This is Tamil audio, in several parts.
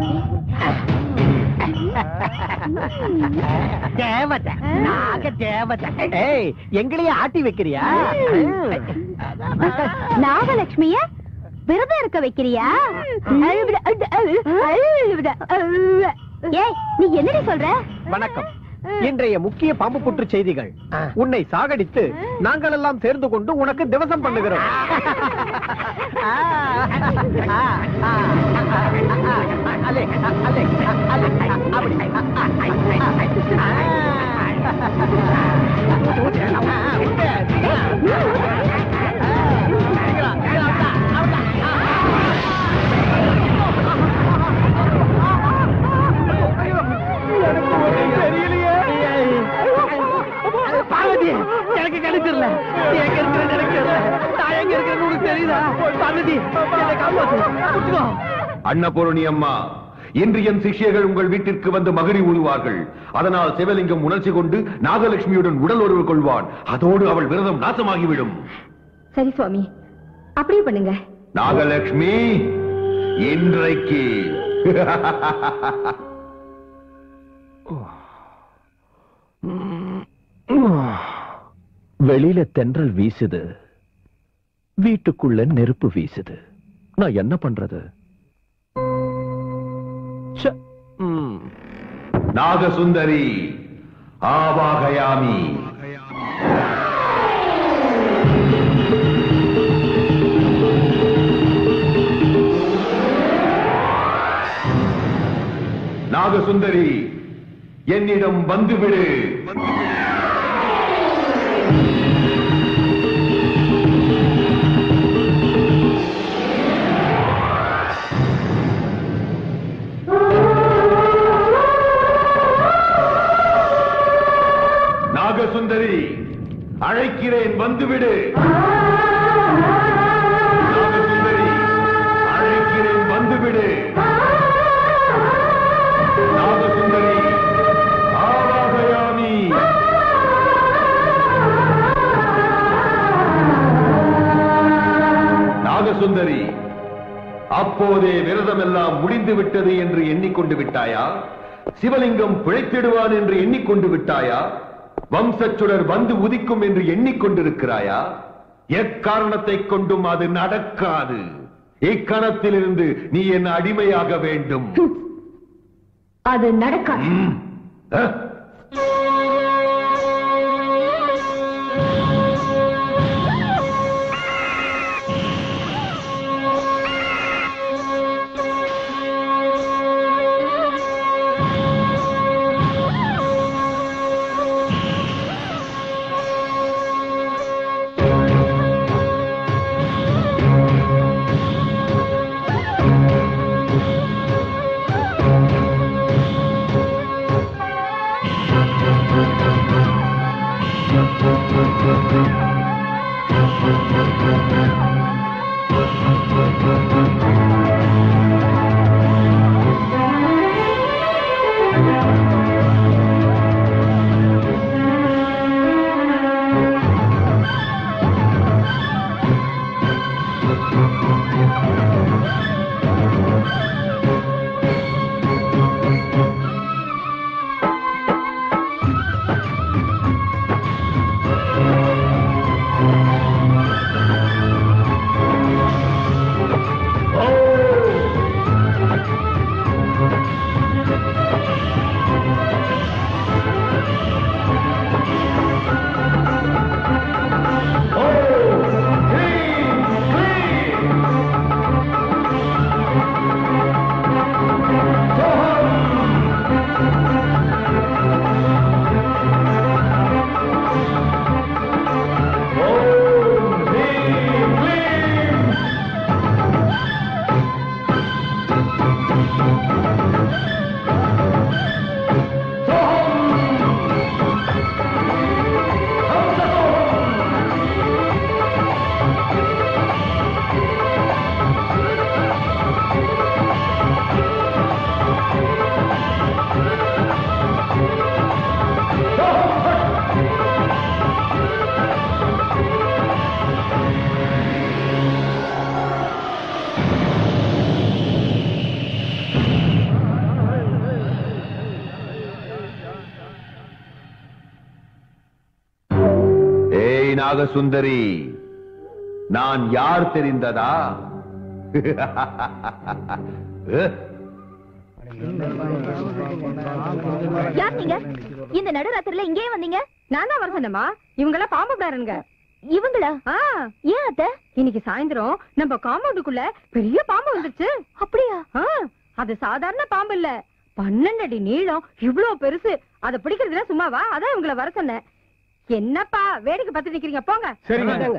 தேவதை நாக தேவதை ஏய் எங்களையே ஆட்டி வைக்கிறியா நாகலட்சுமிய விரதம் இருக்க வைக்கிறியா ஏய் நீ என்னடி சொல்ற வணக்கம் இன்றைய முக்கிய பாம்பு புற்று செய்திகள் உன்னை சாகடித்து நாங்கள் எல்லாம் சேர்ந்து கொண்டு உனக்கு திவசம் பண்ணுகிறோம் அலே, அலே, அலே, அப்படி. பார்வதி எனக்கு கிடைச்சிடல நீ எங்க இருக்கிற எனக்கு தெரியல. நான் எங்க இருக்கிறேன்னு உனக்கு தெரியுதா பார்வதி என்னை காப்பாத்து புடிச்சுக்கோ. அன்னபூரணி அம்மா இன்று என் சிஷ்யர்கள் உங்கள் வீட்டிற்கு வந்து மகிழி ஊதுவார்கள் அதனால் சிவலிங்கம் உணர்ச்சி கொண்டு நாகலட்சுமியுடன் உடல் உறவு கொள்வான் அதோடு அவள் விரதம் நாசமாகிவிடும் சரி சுவாமி அப்படியே பண்ணுங்க நாகலட்சுமி இன்றைக்கு வெளியில தென்றல் வீசுது வீட்டுக்குள்ள நெருப்பு வீசுது நான் என்ன பண்றது ச்ச, ம். நாகசுந்தரி ஆவாகயாமி நாகசுந்தரி என்னிடம் வந்துவிடு நாகசுந்தரி அழைக்கிறேன் வந்துவிடு நாகசுந்தரி அழைக்கிறேன் வந்துவிடு நாகசுந்தரி ஆவாகயாமி நாகசுந்தரி அப்போதே விரதமெல்லாம் முடிந்து விட்டது என்று எண்ணிக்கொண்டு விட்டாயா சிவலிங்கம் பிழைத்திடுவான் என்று எண்ணிக்கொண்டு விட்டாயா வம்சச்சுடர் வந்து உதிக்கும் என்று எண்ணிக்கொண்டிருக்கிறாயா எக்காரணத்தை கொண்டும் அது நடக்காது இக்கணத்திலிருந்து நீ என் அடிமையாக வேண்டும் அது நடக்காது ம். அஹ்? நாகசுந்தரி நான் யார் தெரிந்ததா யார் நீங்க இந்த நடுராத்திரில இங்கேயே வந்தீங்க நான் தான் வர சொன்னேம்மா இவங்கள பாம்பு விடாருங்க இவங்களா ஆ ஏன் அத்த இன்னைக்கு சாயந்தரம் நம்ம காம்பவுண்டுக்குள்ள பெரிய பாம்பு வந்துருச்சு அப்படியா ஆ, அது சாதாரண பாம்பு இல்ல பன்னெண்டு அடி நீளம் இவ்ளோ பெருசு அத பிடிக்கிறதுல சும்மாவா அதான் இவங்கள வர சொன்னேன் என்னப்பா வேடிக்கை பார்த்து நிக்கிறீங்க போங்க சரிங்க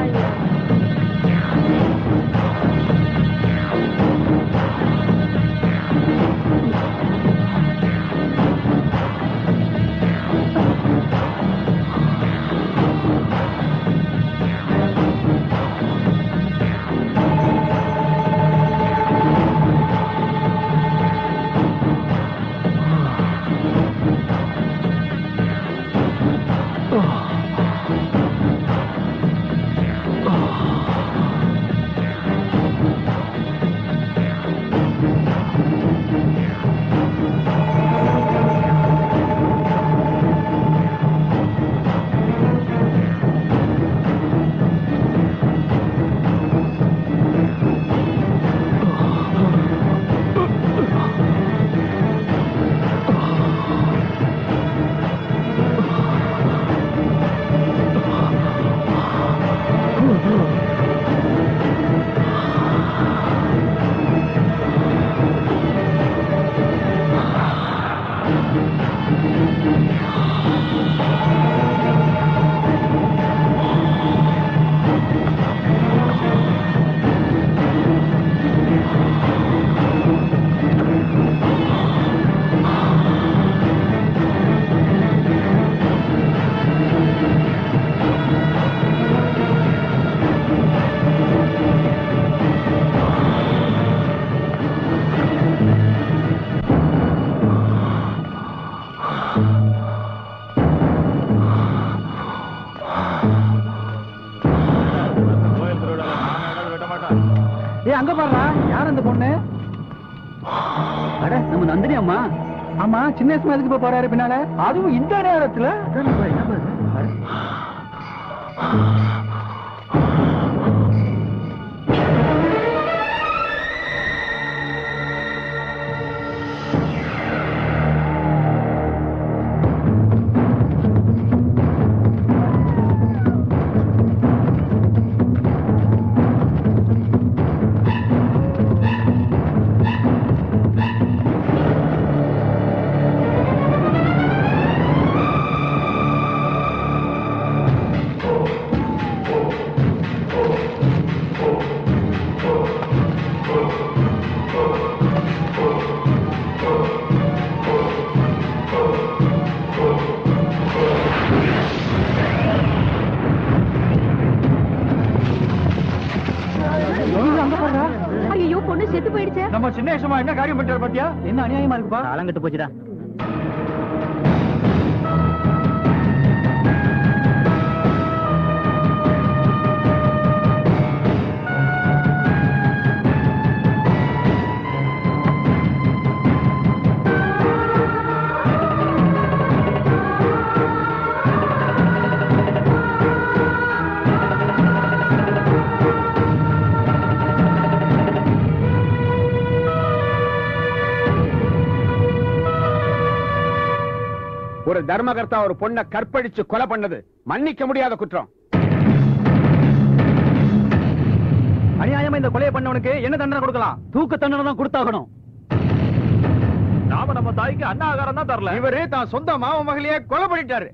ஏ அங்க பாருடா யார் அந்த பொண்ணு அட நம்ம நந்தினி அம்மா ஆமா சின்ன வயசுல எதுக்கு போய் போறாரு பின்னால அதுவும் இந்த நேரத்துல ஐயோ பொண்ணு செத்து போயிடுச்சு நம்ம சின்ன வயசுமா என்ன காரியம் பண்றாரு பாத்தியா என்ன அநியாயமா இருக்குப்பா காலங்கட்டு போச்சுடா ஒரு தர்மகர்த்தா ஒரு பொண்ணை கற்பழிச்சு கொலை பண்ணது மன்னிக்க முடியாத குற்றம் அநியாயமா இந்த கொலையை பண்ணவனுக்கு என்ன தண்டனை கொடுக்கலாம் தூக்கு தண்டனை தான் கொடுத்தாகணும் நாம நம்ம தாய்க்கு அண்ணா ஆகாரம் தான் தரல இவரு தான் சொந்த மாம மகளையே கொலை பண்ணிட்டாரு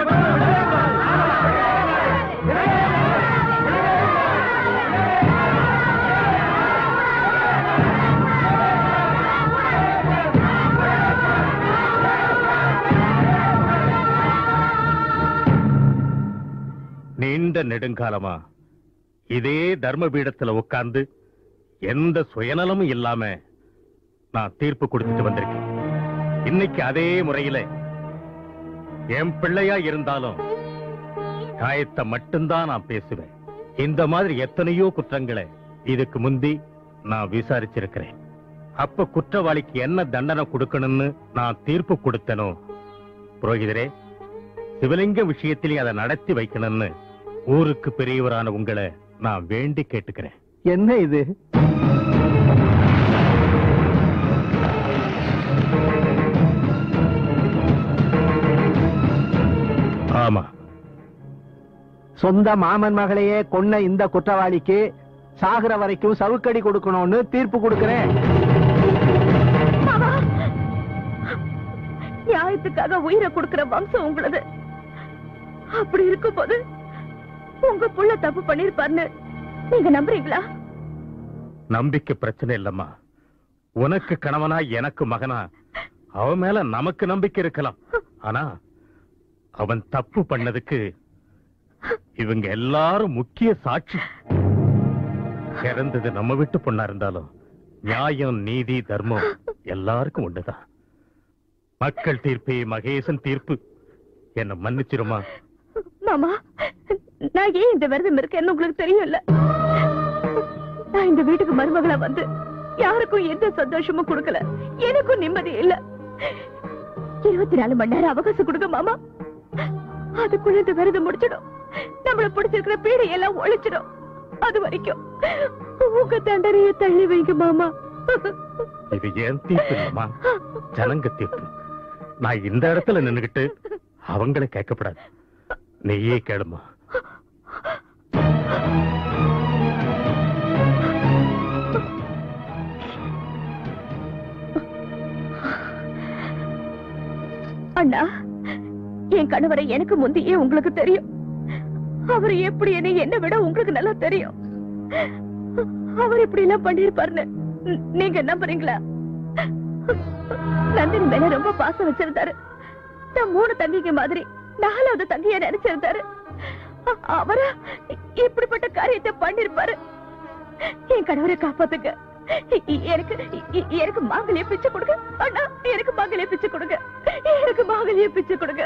நீண்ட நெடுங்காலமா இதே தர்ம பீடத்துல உட்கார்ந்து எந்த சுயநலமும் இல்லாம நான் தீர்ப்பு கொடுத்துட்டு வந்திருக்கேன் இன்னைக்கு அதே முறையில என் பிள்ளையா இருந்தாலும் காயத்தை மட்டும்தான் நான் பேசுவேன் இந்த மாதிரி எத்தனையோ குற்றங்களை இதுக்கு முந்தி நான் விசாரிச்சிருக்கிறேன் அப்ப குற்றவாளிக்கு என்ன தண்டனை கொடுக்கணும்னு நான் தீர்ப்பு கொடுத்தனோ புரோகிதரே சிவலிங்க விஷயத்திலே அதை நடத்தி வைக்கணும்னு ஊருக்கு பெரியவரான உங்களை நான் வேண்டி கேட்டுக்கிறேன் என்ன இது ஆமா சொந்த மாமன் மகளையே கொன்ன இந்த குற்றவாளிக்கு சாகுற வரைக்கும் சவுக்கடி கொடுக்கணும்னு தீர்ப்பு கொடுக்கிறேன் மாமா நியாயத்துக்காக உயிரை கொடுக்கிற வம்சம் உங்களது அப்படி இருக்கும்போது உங்க புள்ள தப்பு பண்ணிருப்பாருன்னு நீங்க நம்புறீங்களா நம்பிக்கை பிரச்சனை இல்லம்மா உனக்கு கணவனா எனக்கு மகனா அவன் மேல நமக்கு நம்பிக்கை இருக்கலாம் ஆனா அவன் தப்பு பண்ணதுக்கு இவங்க எல்லாரும் முக்கிய சாட்சி இறந்தது நம்ம வீட்டு பொண்ணா இருந்தாலும் நியாயம் நீதி தர்மம் எல்லாருக்கும் ஒண்ணுதான் மக்கள் தீர்ப்பே மகேசன் தீர்ப்பு என்ன மன்னிச்சிருமா மாமா நான் ஏன் இந்த விரதம் இருக்கேன்னு உங்களுக்கு தெரியும்ல நான் இந்த வீட்டுக்கு மருமகளா வந்து யாருக்கும் எந்த சந்தோஷமும் கொடுக்கல எனக்கும் நிம்மதி இல்ல இருபத்தி நாலு மணி நேரம் அவகாசம் கொடுங்க மாமா அதுக்குள்ள இந்த விரதம் முடிச்சிடும் நம்மள பிடிச்சிருக்கிற பீடை எல்லாம் ஒழிச்சிடும் அது வரைக்கும் உங்க தண்டனையை தள்ளி வைங்க மாமா இது ஏன் தீர்ப்பு இல்லம்மா ஜனங்க தீர்ப்பு நான் இந்த இடத்துல நின்னுகிட்டு அவங்கள கேட்கப்படாது நீயே கேளுமா அண்ணா என் கணவரை எனக்கு முந்தையே உங்களுக்கு தெரியும் அவர் எப்படி என்ன என்ன விட உங்களுக்கு நல்லா தெரியும் அவர் இப்படி எல்லாம் பண்ணிருப்பாருன்னு ந- நீங்க நம்புறீங்களா நந்தினி மேல ரொம்ப பாசம் வச்சிருந்தாரு நான் மூணு தங்கிங்க மாதிரி நாலாவது தங்கிய நினைச்சிருந்தாரு அ- அவரா இப்படிப்பட்ட காரியத்தை பண்ணிருப்பாரு என் கணவரை காப்பாத்துங்க இ- எனக்கு இ- எனக்கு மாங்கல்ய பிச்சை கொடுங்க அண்ணா எனக்கு மாங்கல்ய பிச்சை கொடுங்க எனக்கு மாங்கல்ய பிச்சை கொடுங்க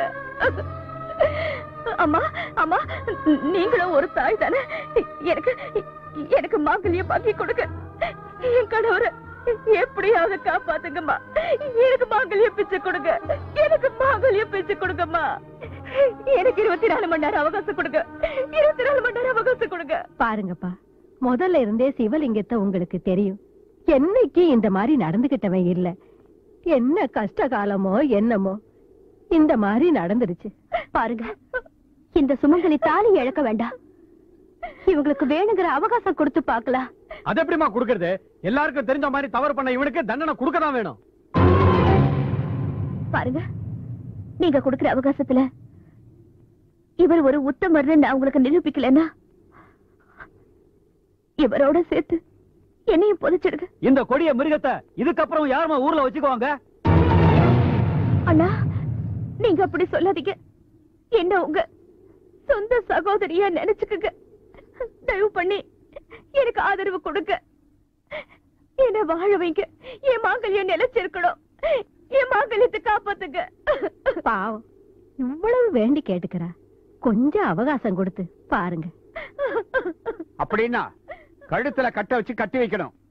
அம்மா அம்மா நீங்களும் ஒரு தாய் தானே எனக்கு எனக்கு மாங்கல்யம் வாங்கி கொடுங்க என் கணவரை எப்படியாவது காப்பாத்துங்கம்மா எனக்கு மாங்கல்ய பிச்சை கொடுங்க எனக்கு மாங்கல்ய பிச்சை கொடுங்கம்மா எனக்கு இருபத்தி நாலு மணி நேரம் அவகாசம் கொடுங்க இருபத்தி நாலு மணி நேரம் அவகாசம் கொடுங்க பாருங்கப்பா முதல்ல இருந்தே சிவலிங்கத்தை உங்களுக்கு தெரியும் என்னைக்கு இந்த மாதிரி நடந்துகிட்டவன் இல்ல என்ன கஷ்ட காலமோ என்னமோ இந்த மாதிரி நடந்துருச்சு பாருங்க இந்த சுமங்கலி தாலி இழக்க வேண்டாம் இவங்களுக்கு வேணுங்கிற அவகாசம் கொடுத்து பார்க்கலாம் அது எப்படிமா கொடுக்கறது எல்லாருக்கும் தெரிஞ்ச மாதிரி தவறு பண்ண இவனுக்கு தண்டனை கொடுக்க தான் வேணும் பாருங்க நீங்க கொடுக்கிற அவகாசத்துல இவர் ஒரு உத்தமர்னு நான் உங்களுக்கு நிரூபிக்கலன்னா இவரோட சேர்த்து என்னையும் புதைச்சிடுங்க இந்த கொடிய மிருகத்தை இதுக்கப்புறம் யாருமா ஊர்ல வச்சுக்குவாங்க அண்ணா நீங்க அப்படி சொல்லாதீங்க என்ன உங்க சொந்த சகோதரியா நினைச்சுக்குங்க தயவு பண்ணி எனக்கு ஆதரவு கொடுங்க என்ன வாழ வைங்க என் மாங்கல்யம் நிலைச்சிருக்கணும் என் மாங்கல்யத்தை காப்பாத்துங்க பாவம் இவ்வளவு வேண்டி கேட்டுக்கிறா கொஞ்சம் அவகாசம் கொடுத்து பாருங்க அப்படின்னா கழுத்துல கட்ட வச்சு கட்டி வைக்கணும்